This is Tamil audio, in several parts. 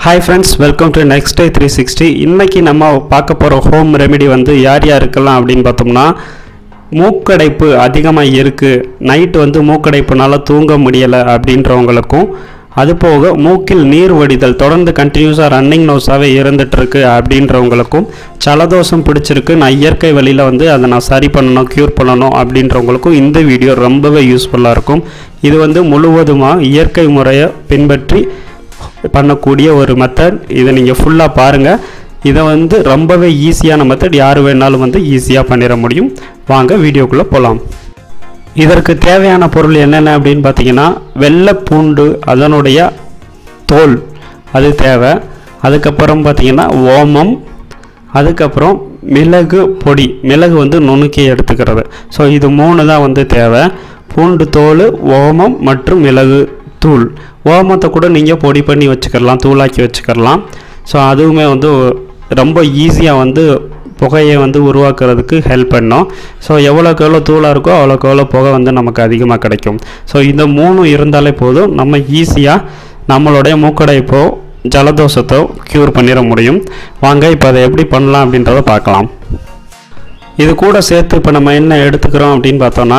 hi friends welcome to next day three sixty இன்றைக்கி நம்ம பார்க்க போகிற ஹோம் ரெமெடி வந்து யார் யாருக்கெல்லாம் அப்படின்னு பார்த்தோம்னா மூக்கடைப்பு அதிகமாக இருக்குது நைட்டு வந்து மூக்கடைப்புனால தூங்க முடியலை அப்படின்றவங்களுக்கும் அது போக மூக்கில் நீர் வடிதல் தொடர்ந்து கண்டினியூஸாக ரன்னிங் நோஸாகவே இருந்துகிட்ருக்கு அப்படின்றவங்களுக்கும் ஜலதோஷம் பிடிச்சிருக்கு நான் இயற்கை வழியில் வந்து அதை நான் சரி பண்ணணும் க்யூர் பண்ணணும் அப்படின்றவங்களுக்கும் இந்த வீடியோ ரொம்பவே யூஸ்ஃபுல்லாக இருக்கும் இது வந்து முழுவதுமாக இயற்கை முறையை பின்பற்றி பண்ணக்கூடிய ஒரு மெத்தட் இதை நீங்கள் ஃபுல்லாக பாருங்கள் இதை வந்து ரொம்பவே ஈஸியான மெத்தட் யார் வேணாலும் வந்து ஈஸியாக பண்ணிட முடியும் வாங்க வீடியோக்குள்ளே போகலாம் இதற்கு தேவையான பொருள் என்னென்ன அப்படின்னு பார்த்தீங்கன்னா வெள்ளை பூண்டு அதனுடைய தோல் அது தேவை அதுக்கப்புறம் பார்த்தீங்கன்னா ஓமம் அதுக்கப்புறம் மிளகு பொடி மிளகு வந்து நுணுக்கி எடுத்துக்கிறது ஸோ இது மூணு தான் வந்து தேவை பூண்டு தோல் ஓமம் மற்றும் மிளகு தூள் ஓமத்தை கூட நீங்கள் பொடி பண்ணி வச்சுக்கலாம் தூளாக்கி வச்சுக்கலாம் ஸோ அதுவுமே வந்து ரொம்ப ஈஸியாக வந்து புகையை வந்து உருவாக்குறதுக்கு ஹெல்ப் பண்ணும் ஸோ எவ்வளோக்கு எவ்வளோ தூளாக இருக்கோ அவ்வளோக்கு எவ்வளோ புகை வந்து நமக்கு அதிகமாக கிடைக்கும் ஸோ இந்த மூணும் இருந்தாலே போதும் நம்ம ஈஸியாக நம்மளுடைய மூக்கடைப்போ ஜலதோஷத்தோ க்யூர் பண்ணிட முடியும் வாங்க இப்போ அதை எப்படி பண்ணலாம் அப்படின்றத பார்க்கலாம் இது கூட சேர்த்து இப்போ நம்ம என்ன எடுத்துக்கிறோம் அப்படின்னு பார்த்தோன்னா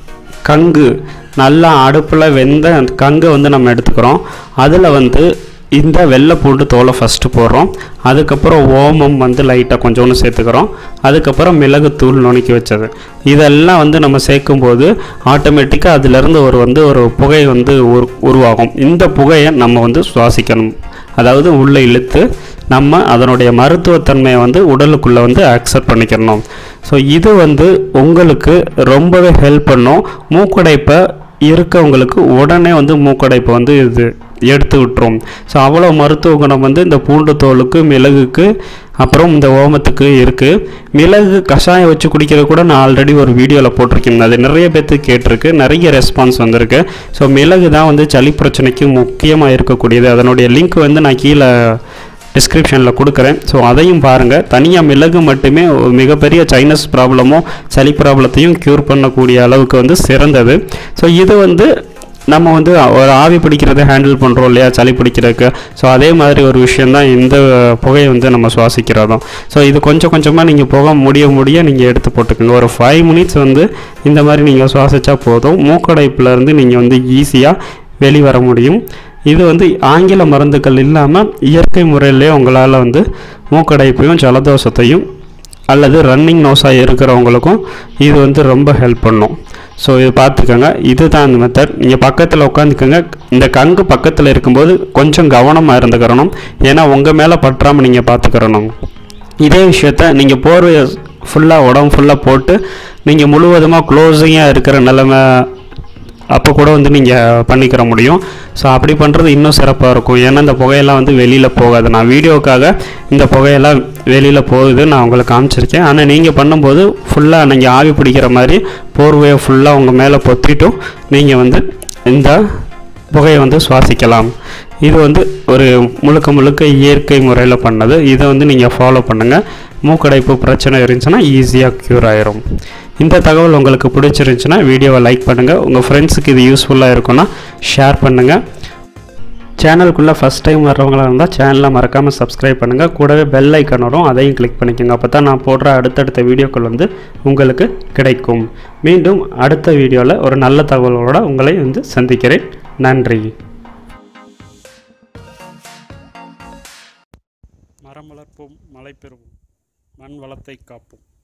கங்கு நல்லா அடுப்பில் வெந்த அந்த கங்கை வந்து நம்ம எடுத்துக்கிறோம் அதில் வந்து இந்த வெள்ளை பூண்டு தோலை ஃபஸ்ட்டு போடுறோம் அதுக்கப்புறம் ஓமம் வந்து லைட்டாக கொஞ்சோண்டு சேர்த்துக்கிறோம் அதுக்கப்புறம் மிளகுத்தூள் நுணுக்கி வச்சது இதெல்லாம் வந்து நம்ம சேர்க்கும்போது ஆட்டோமேட்டிக்காக அதிலிருந்து ஒரு வந்து ஒரு புகை வந்து உரு உருவாகும் இந்த புகையை நம்ம வந்து சுவாசிக்கணும் அதாவது உள்ளே இழுத்து நம்ம அதனுடைய மருத்துவத்தன்மையை வந்து உடலுக்குள்ளே வந்து அக்செப்ட் பண்ணிக்கிறணும் ஸோ இது வந்து உங்களுக்கு ரொம்பவே ஹெல்ப் பண்ணும் மூக்கடைப்பை இருக்கவங்களுக்கு உடனே வந்து மூக்கடைப்பை வந்து இது எடுத்து விட்டுரும் ஸோ அவ்வளோ மருத்துவ குணம் வந்து இந்த பூண்டு தோலுக்கு மிளகுக்கு அப்புறம் இந்த ஓமத்துக்கு இருக்குது மிளகு கஷாயம் வச்சு குடிக்கிறது கூட நான் ஆல்ரெடி ஒரு வீடியோவில் போட்டிருக்கேன் அது நிறைய பேர்த்துக்கு கேட்டிருக்கு நிறைய ரெஸ்பான்ஸ் வந்திருக்கு ஸோ மிளகு தான் வந்து சளி பிரச்சனைக்கு முக்கியமாக இருக்கக்கூடியது அதனுடைய லிங்க் வந்து நான் கீழே டிஸ்கிரிப்ஷனில் கொடுக்குறேன் ஸோ அதையும் பாருங்கள் தனியாக மிளகு மட்டுமே ஒரு மிகப்பெரிய சைனஸ் ப்ராப்ளமோ சளி ப்ராப்ளத்தையும் க்யூர் பண்ணக்கூடிய அளவுக்கு வந்து சிறந்தது ஸோ இது வந்து நம்ம வந்து ஒரு ஆவி பிடிக்கிறத ஹேண்டில் பண்ணுறோம் இல்லையா சளி பிடிக்கிறதுக்கு ஸோ அதே மாதிரி ஒரு விஷயந்தான் இந்த புகையை வந்து நம்ம சுவாசிக்கிறதும் ஸோ இது கொஞ்சம் கொஞ்சமாக நீங்கள் புகை முடிய முடிய நீங்கள் எடுத்து போட்டுக்கோங்க ஒரு ஃபைவ் மினிட்ஸ் வந்து இந்த மாதிரி நீங்கள் சுவாசித்தா போதும் மூக்கடைப்புலேருந்து நீங்கள் வந்து ஈஸியாக வெளிவர முடியும் இது வந்து ஆங்கில மருந்துகள் இல்லாமல் இயற்கை முறையிலே உங்களால் வந்து மூக்கடைப்பையும் ஜலதோஷத்தையும் அல்லது ரன்னிங் நோஸாக இருக்கிறவங்களுக்கும் இது வந்து ரொம்ப ஹெல்ப் பண்ணும் ஸோ இது பார்த்துக்கோங்க இதுதான் அந்த மெத்தட் நீங்கள் பக்கத்தில் உட்காந்துக்கோங்க இந்த கங்கு பக்கத்தில் இருக்கும்போது கொஞ்சம் கவனமாக இருந்துக்கிறணும் ஏன்னா உங்கள் மேலே பற்றாமல் நீங்கள் பார்த்துக்கிறணும் இதே விஷயத்த நீங்கள் போர்வையை ஃபுல்லாக உடம்பு ஃபுல்லாக போட்டு நீங்கள் முழுவதுமாக க்ளோஸிங்காக இருக்கிற நிலைமை அப்போ கூட வந்து நீங்கள் பண்ணிக்கிற முடியும் ஸோ அப்படி பண்ணுறது இன்னும் சிறப்பாக இருக்கும் ஏன்னா இந்த புகையெல்லாம் வந்து வெளியில் போகாது நான் வீடியோக்காக இந்த புகையெல்லாம் வெளியில் போகுது நான் உங்களுக்கு காமிச்சிருக்கேன் ஆனால் நீங்கள் பண்ணும்போது ஃபுல்லாக நீங்கள் ஆவி பிடிக்கிற மாதிரி போர்வையை ஃபுல்லாக உங்கள் மேலே பொத்திட்டும் நீங்கள் வந்து இந்த புகையை வந்து சுவாசிக்கலாம் இது வந்து ஒரு முழுக்க முழுக்க இயற்கை முறையில் பண்ணது இதை வந்து நீங்கள் ஃபாலோ பண்ணுங்கள் மூக்கடைப்பு பிரச்சனை இருந்துச்சுன்னா ஈஸியாக க்யூர் ஆயிரும் இந்த தகவல் உங்களுக்கு பிடிச்சிருந்துச்சுன்னா வீடியோவை லைக் பண்ணுங்கள் உங்கள் ஃப்ரெண்ட்ஸுக்கு இது யூஸ்ஃபுல்லாக இருக்குன்னா ஷேர் பண்ணுங்கள் சேனலுக்குள்ளே ஃபஸ்ட் டைம் வர்றவங்களாக இருந்தால் சேனலை மறக்காமல் சப்ஸ்கிரைப் பண்ணுங்கள் கூடவே பெல் ஐக்கன் வரும் அதையும் கிளிக் பண்ணிக்கோங்க அப்போ தான் நான் போடுற அடுத்தடுத்த வீடியோக்கள் வந்து உங்களுக்கு கிடைக்கும் மீண்டும் அடுத்த வீடியோவில் ஒரு நல்ல தகவலோடு உங்களை வந்து சந்திக்கிறேன் நன்றி மரம் வளர்ப்போம் மழை பெறுவோம் மண் வளத்தை காப்போம்